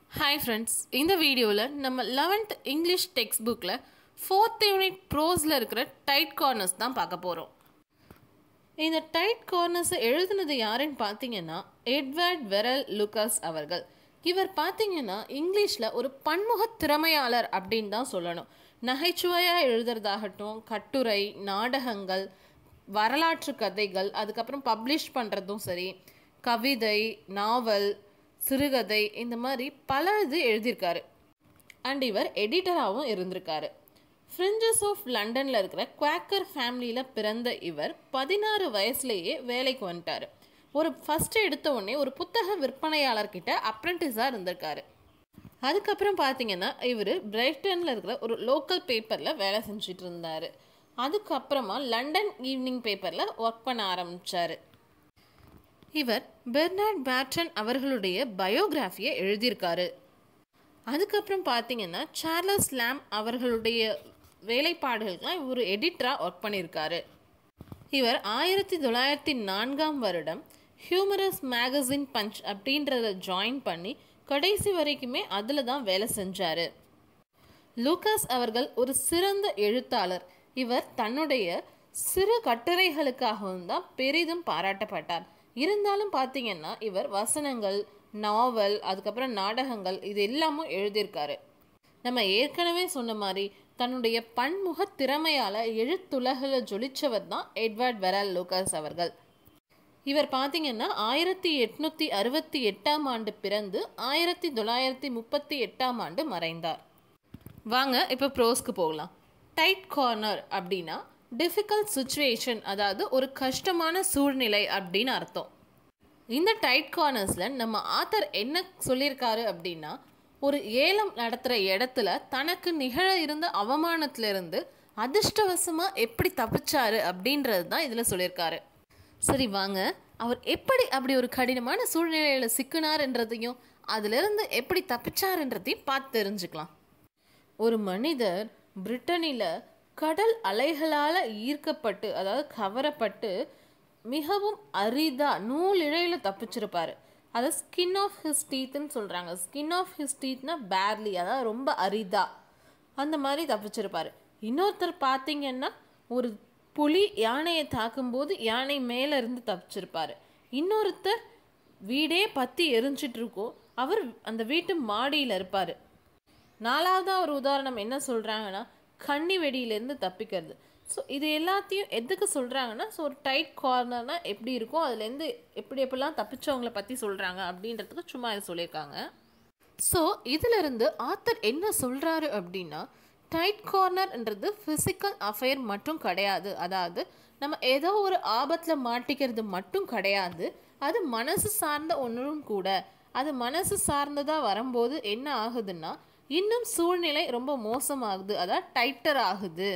hi friends இந்த வீடியோவில் நம்ம லெவன்த் இங்கிலீஷ் டெக்ஸ்ட் புக்கில் ஃபோர்த் யூனிட் ப்ரோஸில் இருக்கிற டைட் கார்னர்ஸ் தான் பார்க்க போகிறோம் இந்த டைட் கார்னர்ஸை எழுதுனது யாருன்னு பார்த்தீங்கன்னா எட்வர்ட் வெரல் லுகாஸ் அவர்கள் இவர் பார்த்தீங்கன்னா இங்கிலீஷில் ஒரு பன்முக திறமையாளர் அப்படின்னு தான் சொல்லணும் நகைச்சுவையாக எழுதுறதாகட்டும் கட்டுரை நாடகங்கள் வரலாற்று கதைகள் அதுக்கப்புறம் பப்ளிஷ் பண்ணுறதும் சரி கவிதை நாவல் சிறுகதை இந்த மாதிரி பல இது எழுதியிருக்காரு அண்ட் இவர் எடிட்டராகவும் இருந்திருக்காரு ஃப்ரிஞ்சஸ் ஆஃப் லண்டனில் இருக்கிற குவாக்கர் ஃபேமிலியில் பிறந்த இவர் பதினாறு வயசுலேயே வேலைக்கு வந்துட்டார் ஒரு ஃபஸ்ட்டு எடுத்த உடனே ஒரு புத்தக விற்பனையாளர்கிட்ட அப்ரெண்டிஸாக இருந்திருக்காரு அதுக்கப்புறம் பார்த்தீங்கன்னா இவர் பிரைட்டனில் இருக்கிற ஒரு லோக்கல் பேப்பரில் வேலை செஞ்சுட்டு இருந்தார் அதுக்கப்புறமா லண்டன் ஈவினிங் பேப்பரில் ஒர்க் பண்ண ஆரம்பித்தார் இவர் பெர்னார்ட் பேட்டன் அவர்களுடைய பயோகிராஃபியை எழுதியிருக்காரு அதுக்கப்புறம் பார்த்தீங்கன்னா சார்லஸ் லேம் அவர்களுடைய வேலைப்பாடுகளுக்கெல்லாம் இவர் எடிட்டராக ஒர்க் பண்ணியிருக்காரு இவர் ஆயிரத்தி தொள்ளாயிரத்தி நான்காம் வருடம் ஹியூமரஸ் மேகசின் பஞ்ச் அப்படின்றத ஜாயின் பண்ணி கடைசி வரைக்குமே அதில் தான் வேலை செஞ்சார் லூகாஸ் அவர்கள் ஒரு சிறந்த எழுத்தாளர் இவர் தன்னுடைய சிறு கட்டுரைகளுக்காகவும் தான் பெரிதும் பாராட்டப்பட்டார் இருந்தாலும் பார்த்தீங்கன்னா இவர் வசனங்கள் நாவல் அதுக்கப்புறம் நாடகங்கள் இது எல்லாமும் எழுதியிருக்காரு நம்ம ஏற்கனவே சொன்ன மாதிரி தன்னுடைய பன்முக திறமையால் எழுத்துலகில் ஜொலிச்சவர் தான் எட்வர்ட் வெரல் லூகாஸ் அவர்கள் இவர் பார்த்தீங்கன்னா ஆயிரத்தி எட்நூற்றி அறுபத்தி எட்டாம் ஆண்டு பிறந்து ஆயிரத்தி தொள்ளாயிரத்தி முப்பத்தி எட்டாம் ஆண்டு மறைந்தார் வாங்க இப்போ ப்ரோஸ்க்கு போகலாம் டைட் கார்னர் அப்படின்னா டிஃபிகல்ட் சுச்சுவேஷன் அதாவது ஒரு கஷ்டமான சூழ்நிலை அப்படின்னு அர்த்தம் இந்த டைட் கார்னர்ஸில் நம்ம ஆத்தர் என்ன சொல்லியிருக்காரு அப்படின்னா ஒரு ஏலம் நடத்துகிற இடத்துல தனக்கு நிகழ இருந்த அவமானத்திலிருந்து அதிர்ஷ்டவசமாக எப்படி தப்பிச்சாரு அப்படின்றது தான் இதில் சொல்லியிருக்காரு சரி வாங்க அவர் எப்படி அப்படி ஒரு கடினமான சூழ்நிலையில் சிக்கினார்ன்றதையும் அதிலிருந்து எப்படி தப்பிச்சாருன்றதையும் பார்த்து தெரிஞ்சுக்கலாம் ஒரு மனிதர் பிரிட்டனில் கடல் அலைகளால் ஈர்க்கப்பட்டு அதாவது கவரப்பட்டு மிகவும் அரிதா நூல் இழையில் தப்பிச்சிருப்பாரு அதை ஸ்கின் ஆஃப் ஹிஸ் டீத்னு சொல்கிறாங்க ஸ்கின் ஆஃப் ஹிஸ் டீத்னா பேர்லி அதாவது ரொம்ப அரிதா அந்த மாதிரி தப்பிச்சிருப்பாரு இன்னொருத்தர் பார்த்தீங்கன்னா ஒரு புலி யானையை தாக்கும்போது யானை மேலே இருந்து தப்பிச்சிருப்பாரு இன்னொருத்தர் வீடே பற்றி எரிஞ்சிட்டு இருக்கோம் அவர் அந்த வீட்டு மாடியில் இருப்பார் நாலாவதாக ஒரு உதாரணம் என்ன சொல்கிறாங்கன்னா கன்னி வெடியிலேருந்து தப்பிக்கிறது ஸோ இது எல்லாத்தையும் எதுக்கு சொல்கிறாங்கன்னா ஸோ ஒரு டைட் கார்னர்னால் எப்படி இருக்கும் அதுலேருந்து எப்படி எப்படிலாம் தப்பிச்சவங்கள பற்றி சொல்கிறாங்க அப்படின்றதுக்கு சும்மா இது சொல்லியிருக்காங்க ஸோ இதிலிருந்து ஆத்தர் என்ன சொல்கிறாரு அப்படின்னா டைட் கார்னர்ன்றது ஃபிசிக்கல் அஃபேர் மட்டும் கிடையாது அதாவது நம்ம ஏதோ ஒரு ஆபத்தில் மாட்டிக்கிறது மட்டும் கிடையாது அது மனசு சார்ந்த ஒன்றும் கூட அது மனசு சார்ந்ததாக வரும்போது என்ன ஆகுதுன்னா இன்னும் சூழ்நிலை ரொம்ப மோசமாகுது அதான் டைட்டர் ஆகுது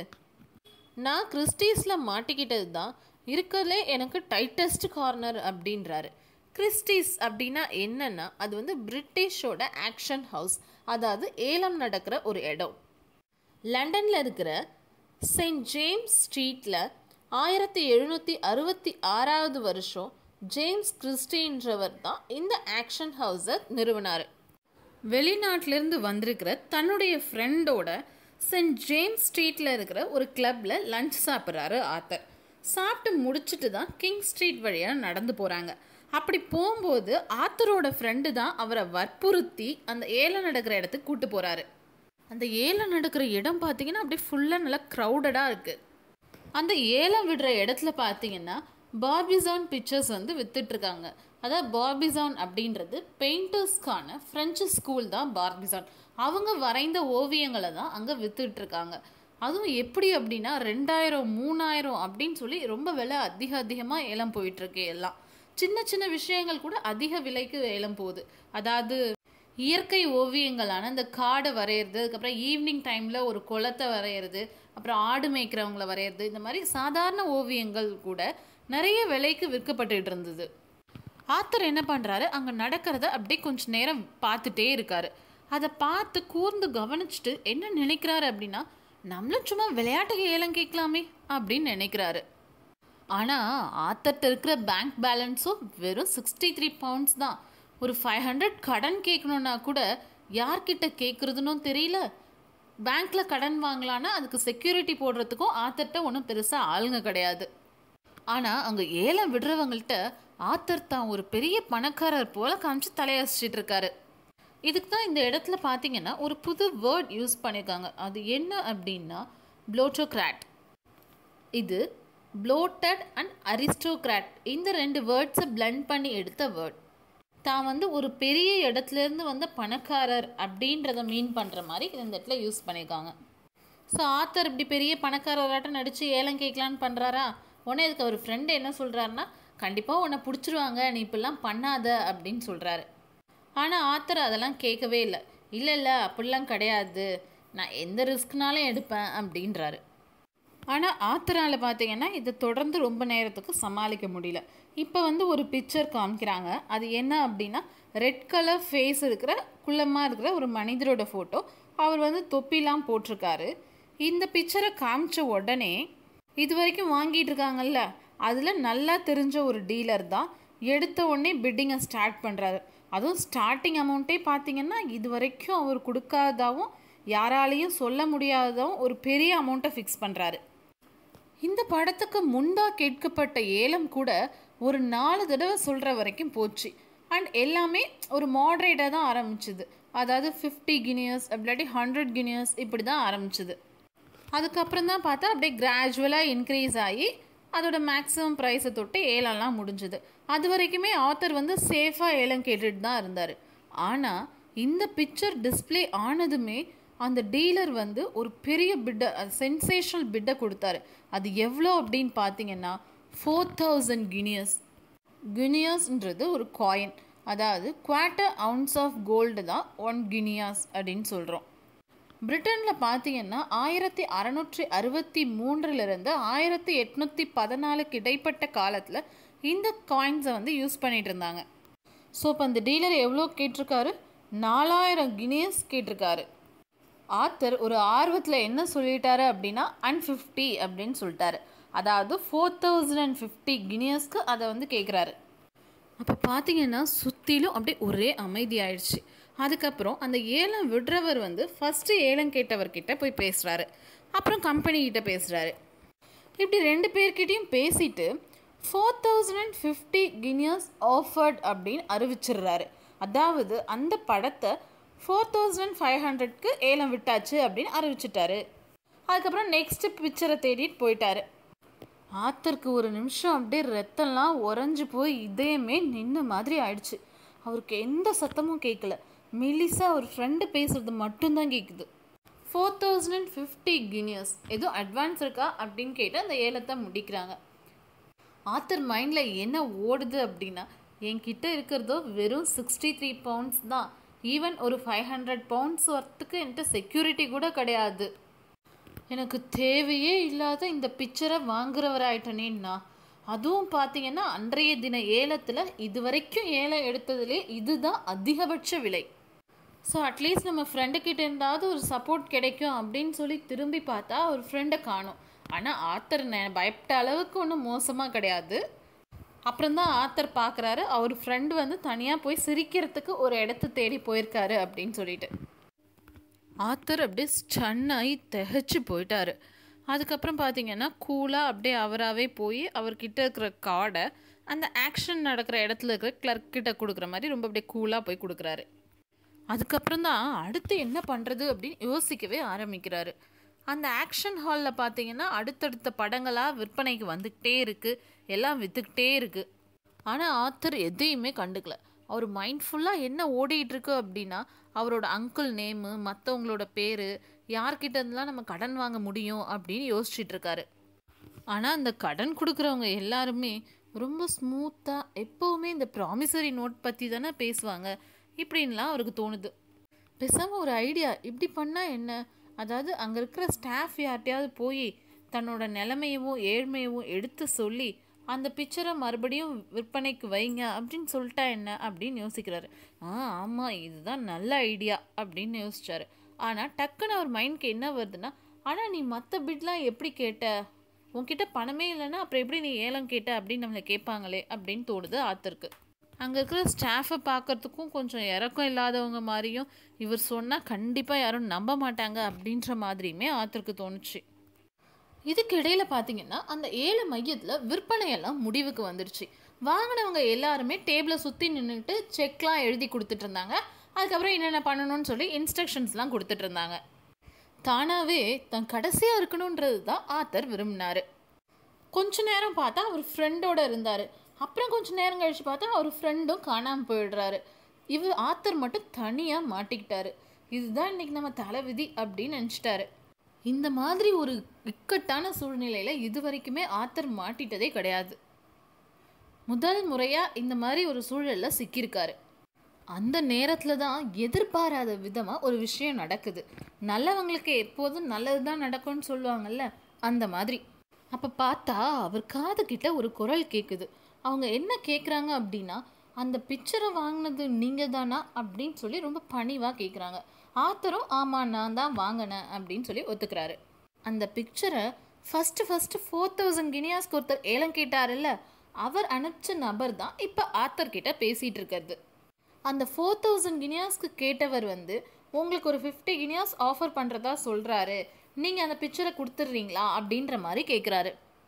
நான் கிறிஸ்டீஸில் மாட்டிக்கிட்டது தான் இருக்கிறதுலே எனக்கு டைட்டஸ்ட் கார்னர் அப்படின்றாரு கிறிஸ்டீஸ் அப்படின்னா என்னன்னா அது வந்து பிரிட்டிஷோட ஆக்ஷன் ஹவுஸ் அதாவது ஏலம் நடக்கிற ஒரு இடம் லண்டனில் இருக்கிற செயின்ட் ஜேம்ஸ் ஸ்ட்ரீட்டில் ஆயிரத்தி எழுநூற்றி அறுபத்தி ஆறாவது வருஷம் ஜேம்ஸ் கிறிஸ்டின்றவர் தான் இந்த ஆக்ஷன் ஹவுஸை நிறுவனார் வெளிநாட்டிலேருந்து வந்திருக்கிற தன்னுடைய ஃப்ரெண்டோட சென்ட் ஜேம்ஸ் ஸ்ட்ரீட்டில் இருக்கிற ஒரு கிளப்பில் லஞ்ச் சாப்பிட்றாரு ஆத்தர் சாப்பிட்டு முடிச்சுட்டு தான் கிங் ஸ்ட்ரீட் வழியாக நடந்து போகிறாங்க அப்படி போகும்போது ஆத்தரோட ஃப்ரெண்டு தான் அவரை வற்புறுத்தி அந்த ஏலம் நடக்கிற இடத்துக்கு கூட்டு போகிறாரு அந்த ஏலம் நடக்கிற இடம் பார்த்தீங்கன்னா அப்படியே ஃபுல்லாக நல்லா க்ரௌடடாக இருக்குது அந்த ஏலம் விடுற இடத்துல பார்த்தீங்கன்னா பார்பிசான் பிக்சர்ஸ் வந்து வித்துட்ருக்காங்க அதாவது பார்பிசான் அப்படின்றது பெயிண்டர்ஸ்க்கான ஃப்ரெஞ்சு ஸ்கூல் தான் பார்பிசான் அவங்க வரைந்த ஓவியங்களை தான் அங்கே வித்துட்ருக்காங்க அதுவும் எப்படி அப்படின்னா ரெண்டாயிரம் மூணாயிரம் அப்படின்னு சொல்லி ரொம்ப விலை அதிக அதிகமாக ஏலம் போயிட்டுருக்கு எல்லாம் சின்ன சின்ன விஷயங்கள் கூட அதிக விலைக்கு ஏலம் போகுது அதாவது இயற்கை ஓவியங்களான இந்த காடை வரைகிறது அதுக்கப்புறம் ஈவினிங் டைமில் ஒரு குளத்தை வரைகிறது அப்புறம் ஆடு மேய்க்கிறவங்கள வரைகிறது இந்த மாதிரி சாதாரண ஓவியங்கள் கூட நிறைய விலைக்கு விற்கப்பட்டுட்டு இருந்தது ஆத்தர் என்ன பண்ணுறாரு அங்கே நடக்கிறத அப்படியே கொஞ்சம் நேரம் பார்த்துட்டே இருக்காரு அதை பார்த்து கூர்ந்து கவனிச்சுட்டு என்ன நினைக்கிறாரு அப்படின்னா நம்மளும் சும்மா விளையாட்டுக்கு ஏலம் கேட்கலாமே அப்படின்னு நினைக்கிறாரு ஆனால் ஆத்தர்கிட்ட இருக்கிற பேங்க் பேலன்ஸும் வெறும் சிக்ஸ்டி த்ரீ பவுண்ட்ஸ் தான் ஒரு ஃபைவ் ஹண்ட்ரட் கடன் கேட்கணுன்னா கூட யார்கிட்ட கேட்குறதுன்னு தெரியல பேங்க்ல கடன் வாங்கலான்னா அதுக்கு செக்யூரிட்டி போடுறதுக்கும் ஆத்தர்கிட்ட ஒன்றும் பெருசாக ஆளுங்க கிடையாது ஆனால் அங்கே ஏலம் விடுறவங்கள்ட்ட ஆத்தர் தான் ஒரு பெரிய பணக்காரர் போல காமிச்சு தலையசிச்சிட்டு இருக்காரு இதுக்கு தான் இந்த இடத்துல பார்த்தீங்கன்னா ஒரு புது வேர்ட் யூஸ் பண்ணியிருக்காங்க அது என்ன அப்படின்னா ப்ளோட்டோக்ராட் இது ப்ளோட்டட் அண்ட் அரிஸ்டோக்ராட் இந்த ரெண்டு வேர்ட்ஸை பிளெண்ட் பண்ணி எடுத்த வேர்ட் தான் வந்து ஒரு பெரிய இடத்துலேருந்து வந்த பணக்காரர் அப்படின்றத மீன் பண்ணுற மாதிரி இந்த இடத்துல யூஸ் பண்ணியிருக்காங்க ஸோ ஆத்தர் இப்படி பெரிய பணக்காரராட்டம் நடித்து ஏலம் கேட்கலான்னு பண்ணுறாரா உடனே இதுக்கு அவர் ஃப்ரெண்டு என்ன சொல்கிறாருன்னா கண்டிப்பாக உன்னை பிடிச்சிருவாங்க நீ இப்படிலாம் பண்ணாத அப்படின்னு சொல்கிறாரு ஆனால் ஆத்தர் அதெல்லாம் கேட்கவே இல்லை இல்லை இல்லை அப்படிலாம் கிடையாது நான் எந்த ரிஸ்க்னாலும் எடுப்பேன் அப்படின்றாரு ஆனால் ஆத்தரால் பார்த்தீங்கன்னா இதை தொடர்ந்து ரொம்ப நேரத்துக்கு சமாளிக்க முடியல இப்போ வந்து ஒரு பிக்சர் காமிக்கிறாங்க அது என்ன அப்படின்னா ரெட் கலர் ஃபேஸ் இருக்கிற குள்ளமாக இருக்கிற ஒரு மனிதரோட ஃபோட்டோ அவர் வந்து தொப்பிலாம் போட்டிருக்காரு இந்த பிக்சரை காமிச்ச உடனே இது வரைக்கும் வாங்கிட்டு இருக்காங்கல்ல அதில் நல்லா தெரிஞ்ச ஒரு டீலர் தான் எடுத்த உடனே பிட்டிங்கை ஸ்டார்ட் பண்ணுறாரு அதுவும் ஸ்டார்டிங் அமௌண்ட்டே பார்த்தீங்கன்னா இது வரைக்கும் அவர் கொடுக்காததாகவும் யாராலையும் சொல்ல முடியாததாகவும் ஒரு பெரிய அமௌண்ட்டை ஃபிக்ஸ் பண்ணுறாரு இந்த படத்துக்கு முன்பாக கேட்கப்பட்ட ஏலம் கூட ஒரு நாலு தடவை சொல்கிற வரைக்கும் போச்சு அண்ட் எல்லாமே ஒரு மாட்ரேட்டாக தான் ஆரம்பிச்சுது அதாவது ஃபிஃப்டி கினியர்ஸ் இல்லாட்டி ஹண்ட்ரட் கினியர்ஸ் இப்படி தான் ஆரம்பிச்சுது அதுக்கப்புறம் தான் பார்த்தா அப்படியே கிராஜுவலாக இன்க்ரீஸ் ஆகி அதோட மேக்ஸிமம் ப்ரைஸை தொட்டு ஏலம்லாம் முடிஞ்சுது அது வரைக்குமே ஆத்தர் வந்து சேஃபாக ஏலம் கேட்டுட்டு தான் இருந்தார் ஆனால் இந்த பிக்சர் டிஸ்பிளே ஆனதுமே அந்த டீலர் வந்து ஒரு பெரிய பிட்டை சென்சேஷனல் பிட்டை கொடுத்தாரு அது எவ்வளோ அப்படின்னு பார்த்தீங்கன்னா ஃபோர் தௌசண்ட் கினியர்ஸ் கினியர்ஸ்ன்றது ஒரு காயின் அதாவது குவார்ட்டர் அவுன்ஸ் ஆஃப் கோல்டு தான் ஒன் கினியாஸ் அப்படின்னு சொல்கிறோம் பிரிட்டனில் பார்த்தீங்கன்னா ஆயிரத்தி அறநூற்றி அறுபத்தி மூன்றிலிருந்து ஆயிரத்தி எட்நூற்றி பதினாலுக்கு இடைப்பட்ட காலத்தில் இந்த காயின்ஸை வந்து யூஸ் பண்ணிட்டு இருந்தாங்க ஸோ இப்போ அந்த டீலர் எவ்வளோ கேட்டிருக்காரு நாலாயிரம் கினியஸ் கேட்டிருக்காரு ஆத்தர் ஒரு ஆர்வத்தில் என்ன சொல்லிட்டாரு அப்படின்னா அன் ஃபிஃப்டி அப்படின்னு சொல்லிட்டாரு அதாவது ஃபோர் தௌசண்ட் அண்ட் ஃபிஃப்டி கினியஸ்க்கு அதை வந்து கேட்குறாரு அப்போ பார்த்தீங்கன்னா சுற்றிலும் அப்படியே ஒரே அமைதி ஆயிடுச்சு அதுக்கப்புறம் அந்த ஏலம் விடுறவர் வந்து ஃபஸ்ட்டு ஏலம் கேட்டவர்கிட்ட போய் பேசுகிறாரு அப்புறம் கம்பெனி கிட்ட பேசுகிறாரு இப்படி ரெண்டு பேர்கிட்டையும் பேசிட்டு four thousand and fifty guineas offered அப்படின்னு அறிவிச்சிடுறாரு அதாவது அந்த படத்தை ஃபோர் தௌசண்ட் ஃபைவ் ஹண்ட்ரட்க்கு ஏலம் விட்டாச்சு அப்படின்னு அறிவிச்சிட்டாரு அதுக்கப்புறம் நெக்ஸ்ட் பிக்சரை தேடிட்டு போயிட்டாரு ஆத்தருக்கு ஒரு நிமிஷம் அப்படியே ரத்தம்லாம் உறைஞ்சு போய் இதயமே நின்ன மாதிரி ஆயிடுச்சு அவருக்கு எந்த சத்தமும் கேட்கல மெலிசா ஒரு ஃப்ரெண்டு பேசுறது மட்டும்தான் கேட்குது four thousand and fifty guineas எதுவும் அட்வான்ஸ் இருக்கா அப்படின்னு கேட்டு அந்த ஏலத்தை முடிக்கிறாங்க ஆத்தர் மைண்டில் என்ன ஓடுது அப்படின்னா என்கிட்ட இருக்கிறதோ வெறும் சிக்ஸ்டி த்ரீ பவுண்ட்ஸ் தான் ஈவன் ஒரு ஃபைவ் ஹண்ட்ரட் பவுண்ட்ஸ் ஒர்த்துக்கு என்கிட்ட செக்யூரிட்டி கூட கிடையாது எனக்கு தேவையே இல்லாத இந்த பிக்சரை வாங்குறவராயிட்டனேன்னா அதுவும் பார்த்தீங்கன்னா அன்றைய தின ஏலத்தில் இது வரைக்கும் ஏலம் எடுத்ததுலே இதுதான் அதிகபட்ச விலை ஸோ அட்லீஸ்ட் நம்ம ஃப்ரெண்டுக்கிட்ட இருந்தாவது ஒரு சப்போர்ட் கிடைக்கும் அப்படின்னு சொல்லி திரும்பி பார்த்தா ஒரு ஃப்ரெண்டை காணும் ஆனால் ஆத்தர் நெ பயப்பட்ட அளவுக்கு ஒன்றும் மோசமாக கிடையாது அப்புறம் தான் ஆத்தர் பார்க்குறாரு அவர் ஃப்ரெண்டு வந்து தனியாக போய் சிரிக்கிறதுக்கு ஒரு இடத்த தேடி போயிருக்காரு அப்படின்னு சொல்லிட்டு ஆத்தர் அப்படியே ஸ்டன் ஆகி திகச்சு போயிட்டாரு அதுக்கப்புறம் பார்த்தீங்கன்னா கூலாக அப்படியே அவராகவே போய் அவர்கிட்ட இருக்கிற கார்டை அந்த ஆக்ஷன் நடக்கிற இடத்துல இருக்கிற கிளர்க் கிட்ட கொடுக்குற மாதிரி ரொம்ப அப்படியே கூலாக போய் கொடுக்குறாரு அதுக்கப்புறம் தான் அடுத்து என்ன பண்ணுறது அப்படின்னு யோசிக்கவே ஆரம்பிக்கிறாரு அந்த ஆக்ஷன் ஹாலில் பார்த்தீங்கன்னா அடுத்தடுத்த படங்களாக விற்பனைக்கு வந்துக்கிட்டே இருக்குது எல்லாம் விற்றுக்கிட்டே இருக்குது ஆனால் ஆத்தர் எதையுமே கண்டுக்கல அவர் மைண்ட் ஃபுல்லாக என்ன ஓடிட்டு இருக்கு அப்படின்னா அவரோட அங்கிள் நேமு மற்றவங்களோட பேர் யார்கிட்ட இருந்தெல்லாம் நம்ம கடன் வாங்க முடியும் அப்படின்னு யோசிச்சுட்டு இருக்காரு ஆனால் அந்த கடன் கொடுக்குறவங்க எல்லாருமே ரொம்ப ஸ்மூத்தாக எப்போவுமே இந்த ப்ராமிசரி நோட் பற்றி தானே பேசுவாங்க இப்படின்லாம் அவருக்கு தோணுது பேசாமல் ஒரு ஐடியா இப்படி பண்ணால் என்ன அதாவது அங்கே இருக்கிற ஸ்டாஃப் யார்கிட்டயாவது போய் தன்னோட நிலைமையவும் ஏழ்மையவும் எடுத்து சொல்லி அந்த பிக்சரை மறுபடியும் விற்பனைக்கு வைங்க அப்படின்னு சொல்லிட்டா என்ன அப்படின்னு யோசிக்கிறாரு ஆ ஆமாம் இதுதான் நல்ல ஐடியா அப்படின்னு யோசிச்சாரு ஆனால் டக்குன்னு அவர் மைண்ட்க்கு என்ன வருதுன்னா ஆனால் நீ மற்ற பிட்லாம் எப்படி கேட்ட உன்கிட்ட பணமே இல்லைன்னா அப்புறம் எப்படி நீ ஏலம் கேட்ட அப்படின்னு நம்மளை கேட்பாங்களே அப்படின்னு தோணுது ஆத்தருக்கு அங்கே இருக்கிற ஸ்டாஃபை பார்க்கறதுக்கும் கொஞ்சம் இறக்கம் இல்லாதவங்க மாதிரியும் இவர் சொன்னால் கண்டிப்பாக யாரும் நம்ப மாட்டாங்க அப்படின்ற மாதிரியுமே ஆத்தருக்கு தோணுச்சு இதுக்கு இடையில பார்த்தீங்கன்னா அந்த ஏழு மையத்தில் விற்பனையெல்லாம் முடிவுக்கு வந்துடுச்சு வாங்கினவங்க எல்லாருமே டேபிளை சுற்றி நின்றுட்டு செக்லாம் எழுதி கொடுத்துட்டு இருந்தாங்க அதுக்கப்புறம் என்னென்ன பண்ணணும்னு சொல்லி இன்ஸ்ட்ரக்ஷன்ஸ்லாம் கொடுத்துட்டு இருந்தாங்க தானாகவே தன் கடைசியாக இருக்கணுன்றது தான் ஆத்தர் விரும்பினார் கொஞ்ச நேரம் பார்த்தா அவர் ஃப்ரெண்டோட இருந்தார் அப்புறம் கொஞ்ச நேரம் கழிச்சு பார்த்தா அவர் ஃப்ரெண்டும் காணாமல் போயிடுறாரு இவர் ஆத்தர் மட்டும் தனியாக மாட்டிக்கிட்டாரு இதுதான் இன்னைக்கு நம்ம தலைவிதி அப்படின்னு நினச்சிட்டாரு இந்த மாதிரி ஒரு இக்கட்டான சூழ்நிலையில் இது வரைக்குமே ஆத்தர் மாட்டிட்டதே கிடையாது முதல் முறையாக இந்த மாதிரி ஒரு சூழலில் சிக்கியிருக்காரு அந்த நேரத்தில் தான் எதிர்பாராத விதமாக ஒரு விஷயம் நடக்குது நல்லவங்களுக்கு எப்போதும் நல்லது தான் நடக்கும்னு சொல்லுவாங்கல்ல அந்த மாதிரி அப்போ பார்த்தா அவர் காது கிட்ட ஒரு குரல் கேட்குது அவங்க என்ன கேட்குறாங்க அப்படின்னா அந்த பிக்சரை வாங்கினது நீங்கள் தானா அப்படின்னு சொல்லி ரொம்ப பணிவாக கேட்குறாங்க ஆத்தரும் ஆமாம் நான் தான் வாங்கினேன் அப்படின்னு சொல்லி ஒத்துக்கிறாரு அந்த பிக்சரை ஃபஸ்ட்டு ஃபஸ்ட்டு ஃபோர் தௌசண்ட் கினியாஸ்க்கு ஒருத்தர் ஏலம் கேட்டாருல்ல அவர் அனுப்பிச்ச நபர் தான் இப்போ ஆத்தர் கிட்ட பேசிகிட்டு இருக்கிறது அந்த ஃபோர் தௌசண்ட் கினியாஸ்க்கு கேட்டவர் வந்து உங்களுக்கு ஒரு ஃபிஃப்டி கினியாஸ் ஆஃபர் பண்ணுறதா சொல்கிறாரு நீங்கள் அந்த பிக்சரை கொடுத்துட்றீங்களா அப்படின்ற மாதிரி கேட்குறாரு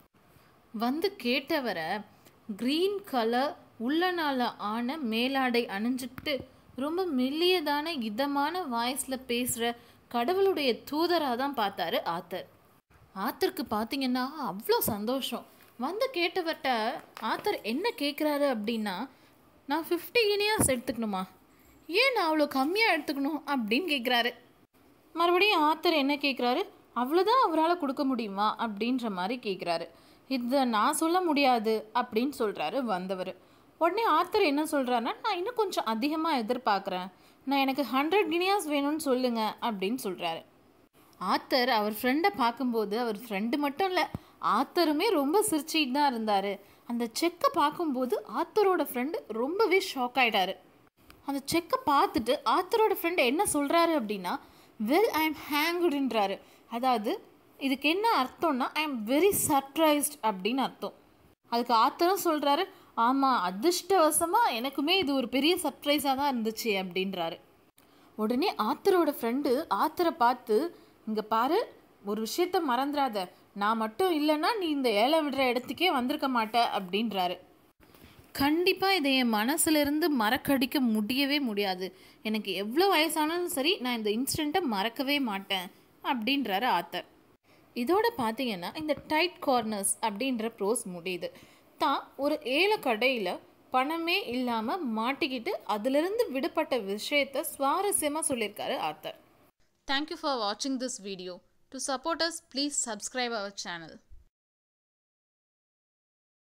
வந்து கேட்டவரை க்ரீன் கலர் உள்ளனால ஆன மேலாடை அணிஞ்சிட்டு ரொம்ப மெல்லியதான இதமான வாய்ஸில் பேசுகிற கடவுளுடைய தூதராக தான் பார்த்தாரு ஆத்தர் ஆத்தருக்கு பார்த்தீங்கன்னா அவ்வளோ சந்தோஷம் வந்து கேட்டவர்கிட்ட ஆத்தர் என்ன கேட்குறாரு அப்படின்னா நான் ஃபிஃப்டி கினியாஸ் எடுத்துக்கணுமா ஏன் நான் அவ்வளோ கம்மியாக எடுத்துக்கணும் அப்படின்னு கேட்குறாரு மறுபடியும் ஆத்தர் என்ன கேட்குறாரு அவ்வளோதான் அவரால் கொடுக்க முடியுமா அப்படின்ற மாதிரி கேட்குறாரு இதை நான் சொல்ல முடியாது அப்படின்னு சொல்கிறாரு வந்தவர் உடனே ஆத்தர் என்ன சொல்கிறாருன்னா நான் இன்னும் கொஞ்சம் அதிகமாக எதிர்பார்க்குறேன் நான் எனக்கு ஹண்ட்ரட் கினியாஸ் வேணும்னு சொல்லுங்க அப்படின்னு சொல்கிறாரு ஆத்தர் அவர் ஃப்ரெண்டை பார்க்கும்போது அவர் ஃப்ரெண்டு மட்டும் இல்லை ஆத்தருமே ரொம்ப சிரிச்சிட்டு தான் இருந்தார் அந்த செக்கை பார்க்கும்போது ஆத்தரோட ஃப்ரெண்டு ரொம்பவே ஷாக் ஆயிட்டாரு அந்த செக்கை பார்த்துட்டு ஆத்தரோட ஃப்ரெண்டு என்ன சொல்கிறாரு அப்படின்னா வெல் ஐ எம் ஹேங்குடுன்றாரு அதாவது இதுக்கு என்ன அர்த்தம்னா ஐ எம் வெரி சர்ப்ரைஸ்ட் அப்படின்னு அர்த்தம் அதுக்கு ஆத்தரும் சொல்கிறாரு ஆமாம் அதிர்ஷ்டவசமாக எனக்குமே இது ஒரு பெரிய சர்ப்ரைஸாக தான் இருந்துச்சு அப்படின்றாரு உடனே ஆத்தரோட ஃப்ரெண்டு ஆத்தரை பார்த்து இங்கே பாரு ஒரு விஷயத்த மறந்துடாத நான் மட்டும் இல்லைன்னா நீ இந்த ஏழை விடுற இடத்துக்கே வந்திருக்க மாட்ட அப்படின்றாரு கண்டிப்பாக இதை என் மனசுலேருந்து மறக்கடிக்க முடியவே முடியாது எனக்கு எவ்வளோ வயசானாலும் சரி நான் இந்த இன்சிடெண்ட்டை மறக்கவே மாட்டேன் அப்படின்றாரு ஆத்தர் இதோட பார்த்தீங்கன்னா இந்த டைட் கார்னர்ஸ் அப்படின்ற ப்ரோஸ் முடியுது தான் ஒரு ஏழை கடையில் பணமே இல்லாமல் மாட்டிக்கிட்டு அதிலிருந்து விடுபட்ட விஷயத்தை சுவாரஸ்யமாக சொல்லியிருக்காரு ஆத்தர் தேங்க்யூ ஃபார் வாட்சிங் this video to support us please subscribe our channel